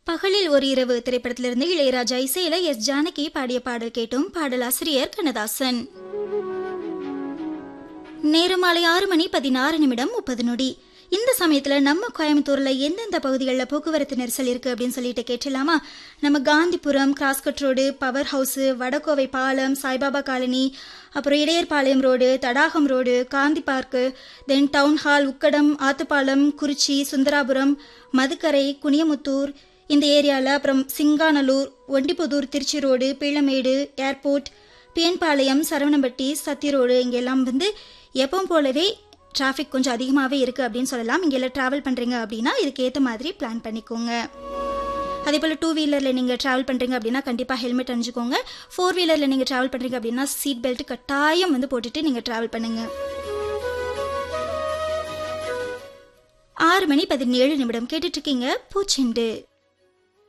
பகலில் ஒரு இரவு திரைப்படத்திலிருந்து இளையராஜா இசையில எஸ் ஜானகி பாடிய பாடல் கேட்டும் பாடலாசிரியர் கண்ணதாசன் நேரம் மாலை ஆறு மணி பதினாறு நிமிடம் முப்பது நொடி இந்த சமயத்துல நம்ம கோயம்புத்தூர்ல எந்தெந்த பகுதிகளில் போக்குவரத்து நெரிசல் இருக்கு அப்படின்னு சொல்லிட்டு கேட்டலாமா நம்ம Gandhipuram cross cut road power house Vadakovai பாலம் சாய்பாபா காலனி அப்புறம் Idayarpalayam road Thadagam road Gandhi park then town hall Ukkadam Athupalam Kurichi Sundarapuram Madukkarai Kuniyamuthur இந்த ஏரியாவில் அப்புறம் Singanallur Ondipudur Trichy road Peelamedu airport Piyanpalayam Saravanampatti Sathy road இங்கெல்லாம் வந்து எப்பவும் போலவே டிராஃபிக் கொஞ்சம் அதிகமாகவே இருக்குது அப்படின்னு சொல்லலாம் இங்கெல்லாம் ட்ராவல் பண்ணுறீங்க அப்படின்னா இதுக்கு ஏற்ற மாதிரி பிளான் பண்ணிக்கோங்க அதே போல் டூ வீலரில் நீங்கள் ட்ராவல் பண்ணுறீங்க அப்படின்னா கண்டிப்பாக ஹெல்மெட் அணிஞ்சுக்கோங்க ஃபோர் வீலரில் நீங்கள் ட்ராவல் பண்ணுறீங்க அப்படின்னா சீட் பெல்ட் கட்டாயம் வந்து போட்டுட்டு நீங்கள் ட்ராவல் பண்ணுங்கள் ஆறு மணி பதினேழு நிமிடம் கேட்டுட்டு இருக்கீங்க பூச்செண்டு